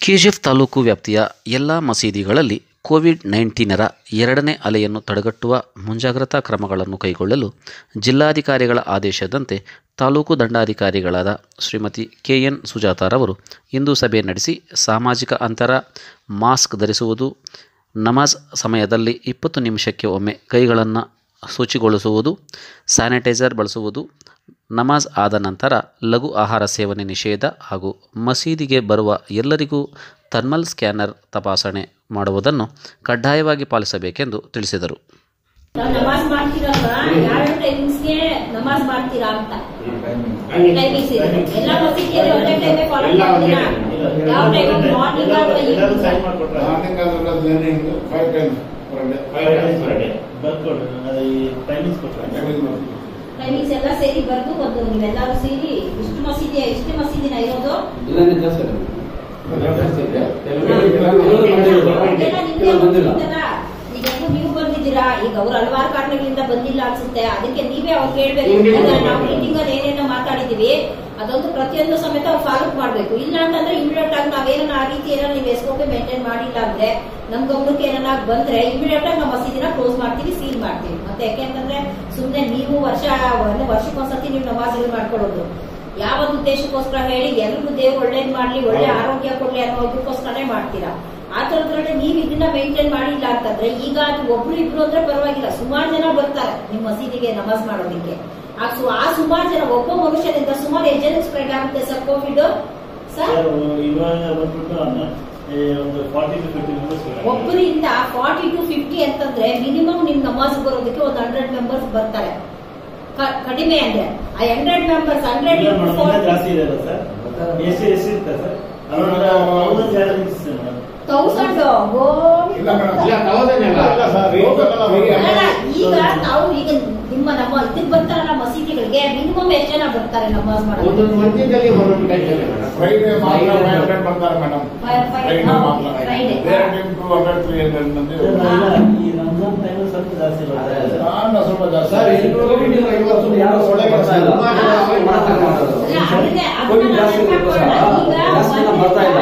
KGF taluk ವ್ಯಾಪ್ತಿಯ ಎಲ್ಲ ಮಸೀದಿಗಳಲ್ಲಿ ಕೋವಿಡ್ ನೈನ್ಟೀನರ ಎರಡನೇ ಅಲೆಯನ್ನು ತಡೆಗಟ್ಟುವ ಮುಂಜಾಗ್ರತಾ ಕ್ರಮಗಳನ್ನು ಕೈಗೊಳ್ಳಲು ಜಿಲ್ಲಾಧಿಕಾರಿಗಳ ಆದೇಶದಂತೆ ತಾಲೂಕು ದಂಡಾಧಿಕಾರಿಗಳಾದ ಶ್ರೀಮತಿ ಕೆ ಎನ್ ಸುಜಾತಾರವರು ಇಂದು ಸಭೆ ನಡೆಸಿ ಸಾಮಾಜಿಕ ಅಂತರ ಮಾಸ್ಕ್ ಧರಿಸುವುದು ನಮಾಜ್ ಸಮಯದಲ್ಲಿ ಇಪ್ಪತ್ತು ನಿಮಿಷಕ್ಕೆ ಒಮ್ಮೆ ಕೈಗಳನ್ನು ಶುಚಿಗೊಳಿಸುವುದು ಸ್ಯಾನಿಟೈಸರ್ ಬಳಸುವುದು ನಮಾಜ್ ಆದ ನಂತರ ಲಘು ಆಹಾರ ಸೇವನೆ ನಿಷೇಧ ಹಾಗೂ ಮಸೀದಿಗೆ ಬರುವ ಎಲ್ಲರಿಗೂ ಥರ್ಮಲ್ ಸ್ಕ್ಯಾನರ್ ತಪಾಸಣೆ ಮಾಡುವುದನ್ನು ಕಡ್ಡಾಯವಾಗಿ ಪಾಲಿಸಬೇಕೆಂದು ತಿಳಿಸಿದರು ನಾವು ನಮಾಜ್ ಮಾಡ್ತೀರಲ್ವಾ ಯಾವ ಟೈಮಿಂಗ್ಸ್ಗೆ ನಮಾಜ್ ಮಾಡ್ತೀರಾ ಅಂತ ಟೈಮಿಂಗ್ಸ್ ಇದೆ ಎಲ್ಲ ಮಸೀದಿಯಲ್ಲಿ ಒಂದೇ ಟೈಮೇ ಫಾಲೋ ಮಾಡ್ತೀರಾ ಯಾವ ಟೈಮ್ ಮಾರ್ನಿಂಗ್ ಅಥವಾ ಎಲ್ಲರೂ ಸೈನ್ ಈವ್ನಿಂಗ್ ಮಾಡ್ಕೊಟ್ರೆ ಮಾರ್ನಿಂಗ್ ಆದ್ರೆ learning five times per day five times per day ಬರ್ಕೊಡ್ರಿ ಅದು ಈ ಟೈಮಿಂಗ್ಸ್ ಕೊಟ್ರೆ ಟೈಮಿಂಗ್ಸ್ ಎಲ್ಲ ಸೇರಿ ಬರ್ದು ಒಂದು ನೀವೆಲ್ಲರೂ ಸೇರಿ ಇಷ್ಟು ಮಸೀದಿ ಇಷ್ಟು ಮಸೀದಿನ ಇರೋದು ಅದೆಲ್ಲ ನಿಮ್ಗೆ ಗೊತ್ತಿರುತ್ತಲ್ಲ. ಈಗ ಹೆಂಗು ನೀವು ಬಂದಿದ್ದೀರಾ ಈಗ ಅವ್ರು ಹಲವಾರು ಕಾರಣಗಳಿಂದ ಬಂದಿಲ್ಲ ಅನ್ಸುತ್ತೆ ಅದಕ್ಕೆ ನೀವೇ ಅವ್ರು ಕೇಳ್ಬೇಕು ಈಗ ನಾವು ಮೀಟಿಂಗ್ ಅಲ್ಲಿ ಏನೇನೋ ಮಾತಾಡಿದೀವಿ ಅದೊಂದು ಪ್ರತಿಯೊಂದು ಸಮೇತ ಅವ್ರು ಫಾಲೋ ಮಾಡ್ಬೇಕು ಇಲ್ಲ ಅಂತಂದ್ರೆ ಇಮಿಡಿಯೇಟ್ ಆಗಿ ನಾವೇನ ಆ ರೀತಿ ಏನೋ ನೀವು ಎಸ್ಕೋಪೆ ಮೇಂಟೈನ್ ಮಾಡಿಲ್ಲ ಅಂದ್ರೆ ನಮ್ ಗಮನಕ್ಕೆ ಏನಾರ ಬಂದ್ರೆ ಇಮಿಡಿಯೇಟ್ ಆಗಿ ನಾವು ಮಸೀದಿನ ಕ್ಲೋಸ್ ಮಾಡ್ತೀವಿ ಸೀಲ್ ಮಾಡ್ತೀವಿ ಮತ್ತೆ ಯಾಕೆಂತಂದ್ರೆ ಸುಮ್ನೆ ನೀವು ವರ್ಷ ಒಂದು ವರ್ಷಕ್ಕೊಂದ್ಸತಿ ನೀವು ನಮಾಜ್ಗಳು ಮಾಡ್ಕೊಳ್ಳೋದು ಯಾವ ಒಂದು ಉದ್ದೇಶಕ್ಕೋಸ್ಕರ ಹೇಳಿ ಎಲ್ರಿಗೂ ದೇವ್ರು ಒಳ್ಳೇದ್ ಮಾಡ್ಲಿ ಒಳ್ಳೆ ಆರೋಗ್ಯ ಕೊಡ್ಲಿ ಅನ್ನೋದಕ್ಕೋಸ್ಕರನೇ ಮಾಡ್ತೀರಾ ಆ ತರದ್ರಲ್ಲಿ ನೀವು ಇದನ್ನ ಮೇಂಟೈನ್ ಮಾಡಿಲ್ಲ ಅಂತಂದ್ರೆ ಈಗ ಅದು ಒಬ್ರು ಇಬ್ರು ಅಂದ್ರೆ ಪರವಾಗಿಲ್ಲ ಸುಮಾರು ಜನ ಬರ್ತಾರೆ ನಿಮ್ ಮಸೀದಿಗೆ ನಮಾಜ್ ಮಾಡೋದಿಕ್ಕೆ ಆ ಸು- ಆ ಸುಮಾರು ಜನ ಒಬ್ಬ ಮನುಷ್ಯನಿಂದ ಸುಮಾರು ಎಷ್ಟು ಜನಕ್ಕೆ ಸ್ಪ್ರೆಡ್ ಆಗುತ್ತೆ ಸರ್ ಕೋವಿಡ್ ಸರ್ ಸರ್, ಇವಾಗ ಬಂದ್ಬಿಟ್ಟು ಅನ್ನ- ಈ ಒಂದು ಫಾರ್ಟಿ ಟು ಫಿಫ್ಟಿ ಮೆಂಬರ್ಸ್ ಒಬ್ಬರಿಂದ ಫಾರ್ಟಿ ಟು ಫಿಫ್ಟಿ ಅಂತಂದ್ರೆ ಮಿನಿಮಮ್ ನಿಮ್ ನಮಾಜ್ ಬರೋದಕ್ಕೆ ಒಂದು ಹಂಡ್ರೆಡ್ ಮೆಂಬರ್ಸ್ ಬರ್ತಾರೆ ಕ- ಕಡಿಮೆ ಅಂದ್ರೆ ಆ ಹಂಡ್ರೆಡ್ ಮೆಂಬರ್ಸ್ ಹಂಡ್ರೆಡ್ ಜಾಸ್ತಿ ಇದೆ ಅಲ್ಲ ಸರ್ ಎಷ್ಟು ಎಷ್ಟು ಇರುತ್ತೆ sir around thousand galleries thousand ಇಲ್ಲ ಮೇಡಮ್ ಇಲ್ಲ ತಗೋದೇನಿಲ್ಲ ಇಲ್ಲ ಸರ್ ಅಲ್ಲ, ಈಗ ನಾವು ಈಗ ನಿಮ್ಮ ನಮ್ಮ ಇದಕ್ಕೆ ಬರ್ತಾರಲ್ಲ ಮಸೀದಿಗಳಿಗೆ ಮಿನಿಮಮ್ ಎಷ್ಟು ಜನ ಬರ್ತಾರೆ ನಮಾಜ್ ಮಾಡೋದು ಒಂದೊಂದು ಮಧ್ಯದಲ್ಲಿ ಒಂದೊಂದು ಟೈಮ್ ಫ್ರೈಡೇ ಮಾತ್ರ ಫೈವ್ ಹಂಡ್ರೆಡ್ ಬರ್ತಾರೆ ಮೇಡಮ್ Five- five- ಫ್ರೈಡೇ ಹಾ, ಮಾತ್ರ Friday. ಬೇರೆ time two hundred three hundred ಮಂದಿ ಈ ರಂಜಾನ್ ಟೈಮ್ ಸ್ವಲ್ಪ ಜಾಸ್ತಿ ಬರುತ್ತೆ ನಾನು ಸ್ವಲ್ಪ ಜಾಸ್ತಿ ಸರ್ ಕೋವಿಡ್ ಇವತ್ತು ಯಾರು ಒಳ್ಳೆ ಕೆಲಸ ಇಲ್ಲ ಅಲ್ಲ, ಅದನ್ನೇ- ಅದನ್ನ ಕೋವಿಡ್ ನಾನು ಜಾಸ್ತಿ ಹೇಳ್ಕೊಂಡೆ. ಇರೋದ್ಕೋಸ್ಕರ ಈಗ ಜಾಸ್ತಿ ಜನ ಬರ್ತಾ ಇಲ್ಲ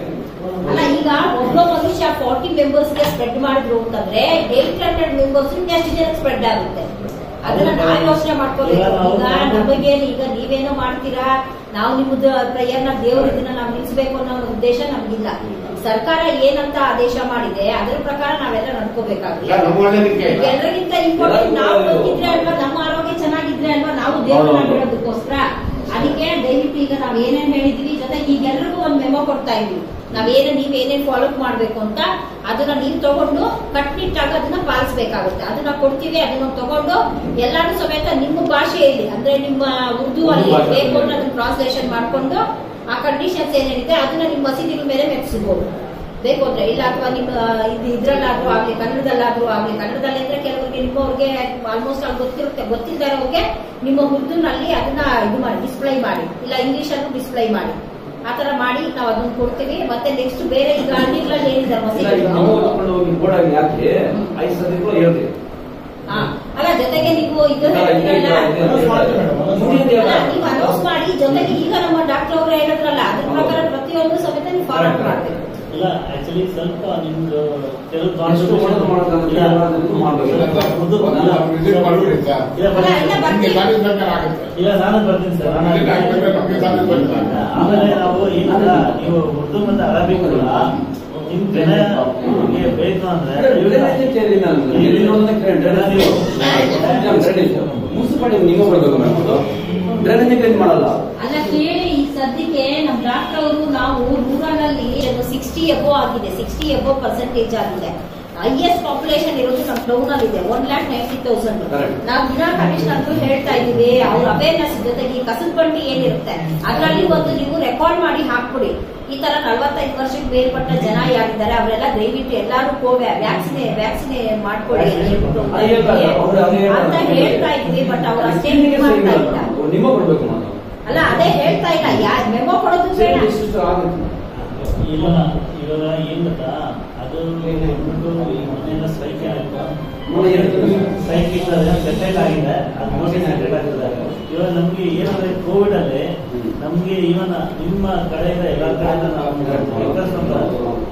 ಅಲ್ಲ ಈಗ ಒಬ್ಬ ಮನುಷ್ಯ ಫಾರ್ಟಿ ಮೆಂಬರ್ಸ್ ಗೆ ಸ್ಪ್ರೆಡ್ ಮಾಡಿದ್ರು ಅಂತಂದ್ರೆ ಏಟ್ ಹಂಡ್ರೆಡ್ ಮೆಂಬರ್ಸ್ ಎಷ್ಟು ಜನಕ್ಕೆ ಸ್ಪ್ರೆಡ್ ಆಗುತ್ತೆ ಅದನ್ನ ನಾವು ಯೋಚನೆ ಮಾಡ್ಕೋಬೇಕು ಈಗ ನಾವು- ಈಗ ನಮಗೆ ಈಗ ನೀವೇನೋ ಮಾಡ್ತೀರಾ ನಾವು ನಿಮ್ಮದು ಪ್ರೇಯರ್ನ ದೇವ್ರ ಇದನ್ನ ನಾವು ನಿಲ್ಸ್ಬೇಕು ಅನ್ನೋ ಒಂದು ಉದ್ದೇಶ ನಮ್ಗಿಲ್ಲ ಸರ್ಕಾರ ಏನಂತ ಆದೇಶ ಮಾಡಿದೆ ಅದರ ಪ್ರಕಾರ ನಾವೆಲ್ಲ ನಡ್ಕೋಬೇಕಾಗುತ್ತೆ ಇಲ್ಲ, ನಮ್ಮ ಒಳ್ಳೆದಕ್ಕೆ. ಎಲ್ಲರಿಗಿಂತ ಇಂಪಾರ್ಟೆಂಟ್ ನಾವು ಬದುಕಿದ್ರೆ ಅಲ್ವಾ ನಮ್ಮ ಆರೋಗ್ಯ ಚೆನ್ನಾಗಿದ್ರೆ ಅಲ್ವಾ ನಾವು ದೇವ್ರನ್ನ ಹೌದು. ಬಿಡೋದಕ್ಕೋಸ್ಕರ ಅದಕ್ಕೆ ದಯವಿಟ್ಟು ಈಗ ನಾವ್ ಏನೇನ್ ಹೇಳಿದೀವಿ ಜೊತೆಗೆ ಈಗ ಎಲ್ರಿಗೂ ಒಂದ್ ಮೆಮೊ ಕೊಡ್ತಾ ಇದೀವಿ ನಾವೇನ ನೀವ್ ಏನೇನ್ ಫಾಲೋ ಮಾಡ್ಬೇಕು ಅಂತ ಅದನ್ನ ನೀವ್ ತಗೊಂಡು ಕಟ್ನಿಟ್ಟಾಗಿ ಅದನ್ನ ಪಾಲಿಸ್ಬೇಕಾಗುತ್ತೆ ಅದನ್ನ ಕೊಡ್ತೀವಿ ಅದನ್ನ ತಗೊಂಡು ಎಲ್ಲಾರು ಸಮೇತ ನಿಮ್ಮ ಭಾಷೆಯಲ್ಲಿ ಅಂದ್ರೆ ನಿಮ್ಮ ಉರ್ದು ಅಲ್ಲಿ ಭಾಷೆ. ಬೇಕು ಅಂತ ಅದನ್ನ ಟ್ರಾನ್ಸ್ಲೇಷನ್ ಮಾಡ್ಕೊಂಡು ಆ ಕಂಡೀಷನ್ಸ್ ಏನೇನಿದೆ ಅದನ್ನ ನಿಮ್ಮ ಮಸೀದಿಗಳ ಮೇಲೆ ಮೆಚ್ಚಿಸ್ಬೋದು ಬೇಕು ಅಂದ್ರೆ ಇಲ್ಲ ಅಥವಾ ನಿಮ್ಮ ಇದು ಇದ್ರಲ್ಲಾದ್ರೂ ಆಗ್ಲಿ ಕನ್ನಡದಲ್ಲಾದ್ರೂ ಆಗ್ಲಿ ಕನ್ನಡದಲ್ಲಿ ಅಂದ್ರೆ ಕೆಲವರಿಗೆ ನಿಮ್ಮವ್ರಿಗೆ ಆಲ್ಮೋಸ್ಟ್ ಅಲ್ಲಿ ಗೊತ್ತಿರುತ್ತೆ ಗೊತ್ತಿದ್ದವ್ರಿಗೆ ನಿಮ್ಮ ಉರ್ದುನಲ್ಲಿ ಅದನ್ನ ಇದು ಮಾಡಿ ಡಿಸ್ಪ್ಲೇ ಮಾಡಿ ಇಲ್ಲ ಇಂಗ್ಲಿಷ್ ಅನ್ನು ಡಿಸ್ಪ್ಲೇ ಮಾಡಿ ಆತರ ಮಾಡಿ ನಾವು ಅದನ್ನ ಕೊಡ್ತೀವಿ ಮತ್ತೆ ನೆಕ್ಸ್ಟ್ ಬೇರೆ ಈಗ ಹಳ್ಳಿಗಳಲ್ಲಿ ಏನಿದೆ ಇಲ್ಲ, ಈಗ ಮಸೀದಿಗಳು ನಾವು ತಗೊಂಡು ಹೋಗಿ ಬೋರ್ಡ್ ಆಗಿ ಹಾಕಿ ಐದು ಸತಿ ಕೂಡ ಹೇಳ್ತೀವಿ ಹಾ ಅಲ್ಲ ಜೊತೆಗೆ ನೀವು ಇದು ಇಲ್ಲ, ಇಲ್ಲ, ಇಲ್ಲ, ಹೇಳ್ತೀರಲ್ಲ ಇಲ್ಲ, ಇಲ್ಲ. ಮಾಡ್ತೀವಿ ಮೇಡಮ್. ಮುಂದಿನ ಅಲ್ಲ, ದಿನ- ನೀವು ಅನೌನ್ಸ್ ಮಾಡಿ ಜೊತೆಗೆ ಈಗ ನಮ್ಮ ಡಾಕ್ಟರ್ ಅವರು ಹೇಳಿದ್ರಲ್ಲ ಅದ್ರ ಪ್ರಕಾರ ಪ್ರತಿಯೊಂದು ಸಮೇತ ನೀವು ಫಾಲೋ ಮಾಡ್ಬೇಕು ಇಲ್ಲ ಆಕ್ಚುಲಿ ಸ್ವಲ್ಪ ನಿಮ್ದು ಕೆಲವು ಎಷ್ಟು ಮಾಡೋದು ಮಾಡೋದು ಅಂತ ಇಲ್ಲ. ಮಾಡೋದನ್ನು ಮಾಡ್ಬೇಕು. ಇಲ್ಲ, ಉರ್ದು ಇಲ್ಲ, visit ಮಾಡ್ಬಿಡಿ ಸರ್. ಇಲ್ಲ, ಬರ್ತೀನಿ. ಇಲ್ಲ, ಇಲ್ಲ, ನಿಮ್ಗೆ ಸಾಟಿಸ್ಫ್ಯಾಕ್ಷನ್ ಆಗುತ್ತೆ ಇಲ್ಲ ನಾನು ಬರ್ತೀನಿ ಸರ್ ನಾನು ಇಲ್ಲ, ಯಾಕಂದ್ರೆ ನಮ್ಗೆ ಸಾಟಿಸ್ಫ್ಯಾಕ್ಷನ್ ಆಗುತ್ತೆ. ಆಮೇಲೆ ನಾವು ಏನಲ್ಲ ನೀವು ಉರ್ದು ಮತ್ತೆ ಅರಬಿಕ್ ಕೂಡ ನಿಮ್ ಜನ ನಿಮ್ಗೆ ಬೇಕು ಅಂದ್ರೆ ಡ್ರೈನೇಜ್ ಕೇಳಿ ನಾನು. ಇಲ್ಲಿ ಒಂದೊಂದು ಕಡೆ ಡ್ರೈನೇಜ್ ಇಲ್ಲ, ಡ್ರೈನೇಜ್. ಮುನ್ಸಿಪಾಲಿಟಿ ನೀವೇ ಬರ್ಬೇಕು ಮೇಡಮ್ ಅದು. ಡ್ರೈನೇಜ್ ಕ್ಲೀನ್ ಮಾಡಲ್ಲ ಅಲ್ಲ ಕೇಳಿ ಈ ಸದ್ಯಕ್ಕೆ ನಮ್ ಡಾಕ್ಟರ್ ಅವರು ನಾವು ರೂರಲ್ ಅಲ್ಲಿ ಸಿಕ್ಸ್ಟಿ ಎಬೋ ಆಗಿದೆ ಸಿಕ್ಸ್ಟಿ ಎಬೋ ಪರ್ಸೆಂಟೇಜ್ ಆಗಿದೆ ಹೈಯೆಸ್ಟ್ ಪಾಪ್ಯುಲೇಷನ್ ಇರೋದು ನಮ್ ಟೌನ್ ಅಲ್ಲಿ ಇದೆ one lakh ninety thousand Correct. ನಾವು ದಿನ ಕಮಿಷನರ್ ಹೇಳ್ತಾ ಇದೀವಿ ಅವ್ರ ಅವೇರ್ನೆಸ್ ಜೊತೆಗೆ ಈ ಕಸದ ಬಂಡಿ ಏನಿರುತ್ತೆ ಅದರಲ್ಲಿ ಒಂದು ನೀವು ರೆಕಾರ್ಡ್ ಮಾಡಿ ಹಾಕ್ಬಿಡಿ ಈ ತರ ನಲವತ್ತೈದು ವರ್ಷಕ್ಕೆ ಮೇಲ್ಪಟ್ಟ ಜನ ಯಾರಿದ್ದಾರೆ ಅವರೆಲ್ಲ ದಯವಿಟ್ಟು ಎಲ್ಲಾರು ಕೋವ್ಯಾ ವ್ಯಾಕ್ಸಿನೇ ವ್ಯಾಕ್ಸಿನೇ ಮಾಡ್ಕೊಳ್ಳಿ ಅಂತ ಹೇಳ್ಬಿಟ್ಟು ಅದೇ ಹೇಳ್ತಾರೆ, ಅವ್ರು ಅದೇ ಹೇಳ್ತಾರೆ. ಅಂತ ಹೇಳ್ತಾ ಇದೀವಿ ಬಟ್ ಅವ್ರು ಅಷ್ಟೇ ನಿಮಗೆ ಇದು ಮಾಡ್ತಾ ಇಲ್ಲ ನಿಮ್ಮ ಕೊಡ್ಬೇಕು ಮಾತು ಅಲ್ಲ ಅದೇ ಹೇಳ್ತಾ ಇಲ್ಲ ಯಾ ಮೆಮೊ ಕೊಡೋದು ಬೇಡ ಇಷ್ಟು ಆಗುತ್ತೆ ಇಲ್ಲ ಇವಾಗ ಏನ್ ಗೊತ್ತಾ ಅದು ಬಂದ್ಬಿಟ್ಟು ಈ ಮೊನ್ನೆಲ್ಲ ಸ್ಟ್ರೈಕ್ ಆಯ್ತು ಮೊನ್ನೆ ಏನು? ಸ್ಟ್ರೈಕ್ ಇಲ್ಲ ಸೆಟಲ್ ಆಗಿದೆ ಅದು ಮೋಸ್ಟ್ಲಿ ಸೆಟಲ್ ಆಗ್ತದೆ ಇವಾಗ ನಮ್ಗೆ ಏನಂದ್ರೆ ಕೋವಿಡ್ ಅಲ್ಲಿ ನಮ್ಗೆ ಇವನ್ ನಿಮ್ಮ ಕಡೆಯಿಂದ ಎಲ್ಲ ಕಡೆಯಿಂದ ನಾವು workers ನಮ್ಮ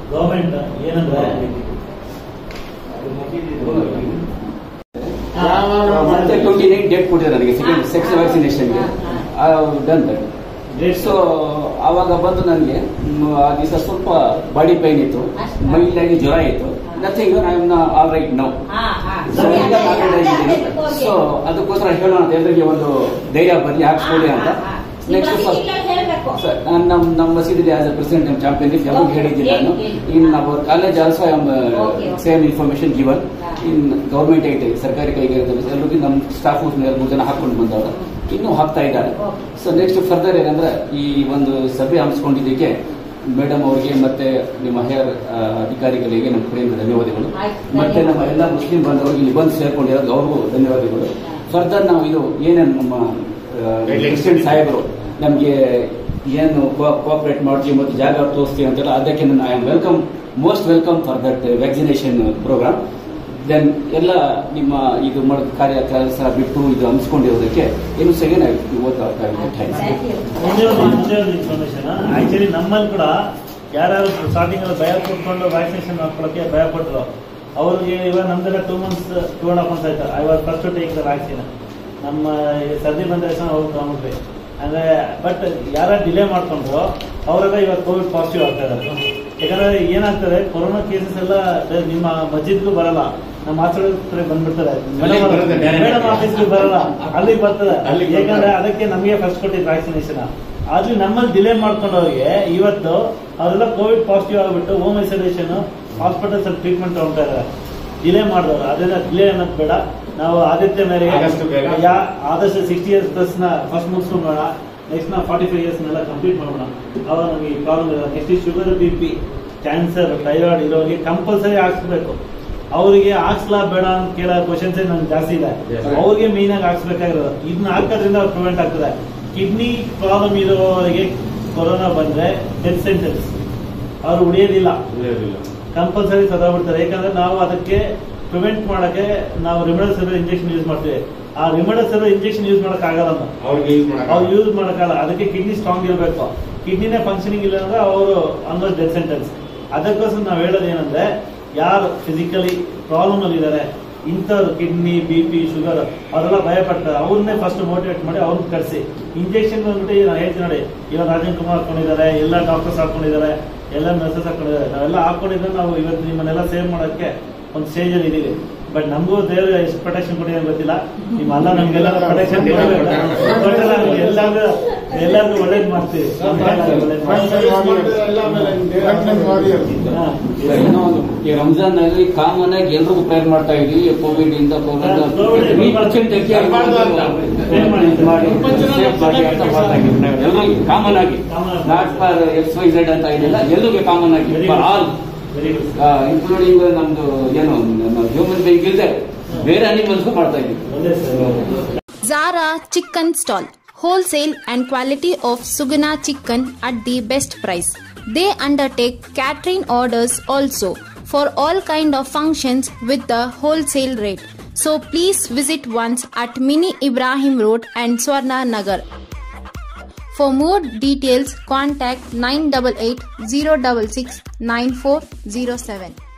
ಗವರ್ಮೆಂಟ್ ಏನಂದ್ರೆ ಮತ್ತೆ ಟ್ವೆಂಟಿ ನೈನ್ ಡೇಟ್ ಕೊಟ್ಟಿದ್ದಾರೆ ನನಗೆ ಸೆಕೆಂಡ್ ಸೆಕ್ಸ್ ವ್ಯಾಕ್ಸಿನೇಷನ್ಗೆ ಡನ್ ದಟ್ ಸೊ ಆವಾಗ ಬಂದು ನನಗೆ ಆ ದಿವಸ ಸ್ವಲ್ಪ ಬಾಡಿ ಪೈನ್ ಇತ್ತು ಮೈಲ್ಡ್ ಆಗಿ ಜ್ವರ ಇತ್ತು nothing I am all right now ಹಾ, ಹಾ. ಸೊ ಸರಿ, ಈಗ ಅದೇ, ಮಾತಾಡ್ತಾ ಅದೇ, ಇದ್ದೀನಿ ಅದಕ್ಕೆ ಹೋಗಿ. ಸೊ ಅದಕ್ಕೋಸ್ಕರ ಹೇಳೋಣ ಅಂತ ಎಲ್ಲರಿಗೆ ಒಂದು ಧೈರ್ಯ ಬರಲಿ ಹಾಕ್ಸ್ಕೊಳ್ಳಿ ಅಂತ ಹಾ, ಹಾ, ಹಾ. ನೆಕ್ಸ್ಟ್ ನೀವು ಮಸೀದಿಗಳಲ್ಲಿ ಹೇಳ್ಬೇಕು. ಸರ್ ನಾನು ನಮ್ಮ ನಮ್ಮ ಮಸೀದಿಲಿ ಆಸ್ ಅ ಪ್ರೆಸಿಡೆಂಟ್ ನಮ್ಮ ಚಾಂಪಿಯನ್ ಎಲ್ಲರಿಗೂ Okay, ಹೇಳಿದ್ದೀನಿ ನಾನು ಹೇಳಿ, ಹೇಳಿ. In our college also I am Okay, okay. Same information given ಹಾ. ಇನ್ ಗೌರ್ಮೆಂಟ್ ಐತೆ ಸರ್ಕಾರಿ ಕೈಗಾರಿಕೆ ಎಲ್ಲರಿಗೂ ನಮ್ಮ ಸ್ಟಾಫ್ ಮೂರು ಜನ ಹಾಕೊಂಡು ಬಂದವರು ಇನ್ನೂ ಹಾಕ್ತಾ ಇದ್ದಾರೆ Okay. ಸೊ ನೆಕ್ಸ್ಟ್ ಫರ್ದರ್ ಏನಂದ್ರೆ ಈ ಒಂದು ಸಭೆ ಹಮ್ಮಿಸ್ಕೊಂಡಿದ್ದಕ್ಕೆ ಮೇಡಮ್ ಅವರಿಗೆ ಮತ್ತೆ ನಿಮ್ಮ ಹೈಯರ್ ಅಧಿಕಾರಿಗಳಿಗೆ ನಮ್ಮ ಕಡೆಯಿಂದ ಧನ್ಯವಾದಗಳು ಆಯ್ತು, ಮತ್ತೆ ಧನ್ಯವಾದ. ನಮ್ಮ ಎಲ್ಲ ಮುಸ್ಲಿಂ ಬಾಂಧವರಿಗೆ ಇಲ್ಲಿ ಬಂದು ಸೇರ್ಕೊಂಡಿರೋದು ಅವ್ರಿಗೂ ಧನ್ಯವಾದಗಳು ಫರ್ದರ್ ನಾವು ಇದು ಏನೇನು ನಮ್ಮ ಪ್ರೆಸಿಡೆಂಟ್ ಸಾಹೇಬರು ನಮಗೆ ಏನು ಕೋಆಪರೇಟ್ ಮಾಡ್ತೀವಿ ಮತ್ತು ಜಾಗ ತೋರಿಸ್ತೀವಿ ಅಂತೆಲ್ಲ ಅದಕ್ಕೆ ನಾನು I am welcome most welcome for that vaccination programme then ಎಲ್ಲ ನಿಮ್ಮ ಇದು ಮಾಡೋ ಕಾರ್ಯ ಕೆಲಸ ಬಿಟ್ಟು ಇದು ಹಮ್ಮಿಸ್ಕೊಂಡಿರೋದಕ್ಕೆ ಏನು ಸೆಕೆಂಡ್ ಆಗಿ ಓದ್ತಾ ಥ್ಯಾಂಕ್ಸ್ Thank you. ಮುಂದೆ ಒಂದು ಮುಂದೆ ಒಂದು ಇನ್ಫಾರ್ಮೇಶನ್ ಆಕ್ಚುಲಿ ನಮ್ಮಲ್ಲಿ ಕೂಡ ಯಾರ್ಯಾರು ಸ್ಟಾರ್ಟಿಂಗ್ ಅಲ್ಲಿ ಭಯ ಪಡ್ಕೊಂಡು ವ್ಯಾಕ್ಸಿನೇಷನ್ ಮಾಡ್ಕೊಳಕ್ಕೆ ಭಯ ಪಟ್ಟರು ಅವ್ರಿಗೆ ಇವಾಗ ನಮ್ದೆಲ್ಲ two months two and half months ಆಯ್ತು I was first to take the vaccine ನಮ್ಮ ಈ ಸರ್ದಿ ಬಂದ ತಕ್ಷಣ ಹೋಗಿ ತಗೊಂಡ್ವಿ ಅಂದ್ರೆ ಬಟ್ ಯಾರ ಡಿಲೇ ಮಾಡ್ಕೊಂಡ್ರು ಅವರೆಲ್ಲ ಇವಾಗ ಕೋವಿಡ್ ಪಾಸಿಟಿವ್ ಆಗ್ತಾ ಇದ್ದಾರೆ ಯಾಕಂದ್ರೆ ಏನಾಗ್ತದೆ ಕೊರೋನಾ ಕೇಸಸ್ ಎಲ್ಲ ಬೆ- ನಿಮ್ಮ ಮಸ್ಜಿದ್ಗೂ ಬರಲ್ಲ ನಮ್ಮ ಆಚರಣೆ ಬಂದ್ಬಿಡ್ತಾರೆ ಅಲ್ಲಿಗೆ ಬರುತ್ತೆ, direct. ಮೇಡಮ್ ಆಫೀಸ್ಗೆ ಬರಲ್ಲ ಅಲ್ಲಿಗೆ ಬರ್ತದೆ ಅಲ್ಲಿಗೆ ಯಾಕಂದ್ರೆ ಬರ್ತಾರೆ. ಅದಕ್ಕೆ ನಮಗೆ ಫಸ್ಟ್ ಕೊಟ್ಟಿದ್ದು ವ್ಯಾಕ್ಸಿನೇಷನ್ ಆದ್ರೂ ನಮ್ಮಲ್ಲಿ ಡಿಲೇ ಮಾಡ್ಕೊಂಡವ್ರಿಗೆ ಇವತ್ತು ಅವರೆಲ್ಲ ಕೋವಿಡ್ ಪಾಸಿಟಿವ್ ಆಗ್ಬಿಟ್ಟು ಹೋಮ್ ಐಸೋಲೇಷನ್ ಹಾಸ್ಪಿಟಲ್ಸ್ ಅಲ್ಲಿ ಟ್ರೀಟ್ಮೆಂಟ್ ತಗೊಂತಾ ಇದ್ದಾರೆ ಡಿಲೇ ಮಾಡಿದವರು ಅದನ್ನ ಡಿಲೇ ಅನ್ನೋದು ಬೇಡ ನಾವು ಆದ್ಯತೆ ಮೇರೆಗೆ ಆದಷ್ಟು ಬೇಗ. ಯಾ- ಆದಷ್ಟು ಸಿಕ್ಸ್ಟಿ ಇಯರ್ಸ್ ಪ್ಲಸ್ ನ ಫಸ್ಟ್ ಮುಗಿಸ್ಕೊಂಡೋಣ ನೆಕ್ಸ್ಟ್ ನಾ ಫಾರ್ಟಿ ಫೈವ್ ಇಯರ್ಸ್ ನೆಲ್ಲ ಕಂಪ್ಲೀಟ್ ಮಾಡೋಣ ಅವಾಗ ನಮಗೆ ಪ್ರಾಬ್ಲಮ್ ಇಲ್ಲ next sugar B P cancer thyroid ಇರೋರಿಗೆ ಕಂಪಲ್ಸರಿ ಹಾಕ್ಸ್ಬೇಕು ಅವರಿಗೆ ಹಾಕ್ಸ್ಲಾ ಬೇಡ ಅಂತ ಕೇಳೋ ಕ್ವಶನ್ಸ್ ನನ್ಗೆ ಜಾಸ್ತಿ ಇದೆ Yes. ಅವ್ರಿಗೆ ಮೇನ್ ಆಗಿ ಹಾಕ್ಸ್ಬೇಕಾಗಿರೋದು ಇದನ್ನ ಹಾಕೋದ್ರಿಂದ ಅವ್ರು ಪ್ರಿವೆಂಟ್ ಆಗ್ತದೆ ಕಿಡ್ನಿ ಪ್ರಾಬ್ಲಮ್ ಇರೋರಿಗೆ ಕೊರೋನಾ ಬಂದ್ರೆ ಡೆತ್ ಸೆಂಟೆನ್ಸ್ ಅವ್ರು ಉಳಿಯೋದಿಲ್ಲ ಕಂಪಲ್ಸರಿ ಸದಾಬಿಡ್ತಾರೆ ಯಾಕಂದ್ರೆ ನಾವು ಅದಕ್ಕೆ ಪ್ರಿವೆಂಟ್ ಮಾಡಕ್ಕೆ ನಾವು ರಿಮಿಡಲ್ ಇಂಜೆಕ್ಷನ್ ಯೂಸ್ ಮಾಡ್ತೀವಿ ಆ ರಿಮಿಡಲ್ ಇಂಜೆಕ್ಷನ್ ಯೂಸ್ ಮಾಡಕ್ ಆಗಲ್ಲ ನಾವು. ಅವ್ರಿಗೆ ಯೂಸ್ ಮಾಡಕ್ ಅವ್ರು ಯೂಸ್ ಮಾಡಕ್ಕಲ್ಲ ಅದಕ್ಕೆ ಕಿಡ್ನಿ ಸ್ಟ್ರಾಂಗ್ ಇರಬೇಕು ಕಿಡ್ನಿನೇ ಫಂಕ್ಷನಿಂಗ್ ಇಲ್ಲ ಅಂದ್ರೆ ಅವರು ಆಲ್ಮೋಸ್ಟ್ ಡೆತ್ ಸೆಂಟೆನ್ಸ್ ಅದಕ್ಕೋಸ್ಕರ ನಾವು ಹೇಳೋದು ಏನಂದ್ರೆ ಯಾರು ಫಿಸಿಕಲಿ ಪ್ರಾಬ್ಲಮ್ ಅಲ್ಲಿ ಇದ್ದಾರೆ ಇಂಥವ್ರು ಕಿಡ್ನಿ ಬಿ ಪಿ ಶುಗರ್ ಅವರೆಲ್ಲ ಭಯಪಡ್ತಾರೆ ಅವ್ರನ್ನೇ ಫಸ್ಟ್ ಮೋಟಿವೇಟ್ ಮಾಡಿ ಅವ್ರನ್ನ ಕರೆಸಿ ಇಂಜೆಕ್ಷನ್ ಬಂದ್ಬಿಟ್ಟು ನಾನು ಹೇಳ್ತೀನಿ ನೋಡಿ ಇವಾಗ ರಾಜನ್ ಕುಮಾರ್ ಹಾಕೊಂಡಿದ್ದಾರೆ ಎಲ್ಲ ಡಾಕ್ಟರ್ಸ್ ಹಾಕೊಂಡಿದ್ದಾರೆ ಎಲ್ಲ ನರ್ಸಸ್ ಹಾಕೊಂಡಿದ್ದಾರೆ ನಾವೆಲ್ಲ ಹಾಕೊಂಡಿದ್ರೆ ನಾವು ಇವತ್ತು ನಿಮ್ಮನ್ನೆಲ್ಲ ಸೇವ್ ಮಾಡೋಕ್ಕೆ ಒಂದು ಸ್ಟೇಜ್ ಅಲ್ಲಿ ಇದೀವಿ ಬಟ್ ನಮಗೂ ದೇವರು ಎಷ್ಟು ಪ್ರೊಟೆಕ್ಷನ್ ಕೊಟ್ಟಿದೆ ಗೊತ್ತಿಲ್ಲ ನಿಮ್ಮ ಅಲ್ಲ ನಮ್ಗೆಲ್ಲ ಪ್ರೊಟೆಕ್ಷನ್ ಕೊಡಬೇಕು ಎಲ್ಲರಿಗೂ ಎಲ್ಲರಿಗೂ ಒಳ್ಳೇದು ಮಾಡ್ತೀವಿ ಒಳ್ಳೇದು ಹಾ. ಇನ್ನೂ ಒಂದು ಈ ರಂಜಾನ್ ನಲ್ಲಿ ಕಾಮನ್ ಆಗಿ ಎಲ್ರಿಗೂ ಪ್ರೇರ್ ಮಾಡ್ತಾ ಇದೀವಿ ಕೋವಿಡ್ ಇಂದ ಕೋವಿಡ್ ಹಾ, COVID ಇಂದ ಕಾಮನ್ ಆಗಿ Common ಆಗಿ. Not for X Y Z ಅಂತ ಏನಿಲ್ಲ ಎಲ್ರಿಗೂ ಕಾಮನ್ ಆಗಿ Very for good. All very good including ನಮ್ದು ಏನು ಹ್ಯೂಮನ್ ಬೀಯಿಂಗ್ ಇಲ್ಲದೆ ಬೇರೆ ಅನಿಮಲ್ಸ್ಗೂ ಮಾಡ್ತಾ ಇದೀವಿ ಒಳ್ಳೆ sir Zara Chicken Stall Wholesale and quality of Sugana chicken at the best price. They undertake catering orders also for all kind of functions with the wholesale rate. So please visit once at Mini Ibrahim Road and Swarna Nagar. For more details contact 988 066 9407.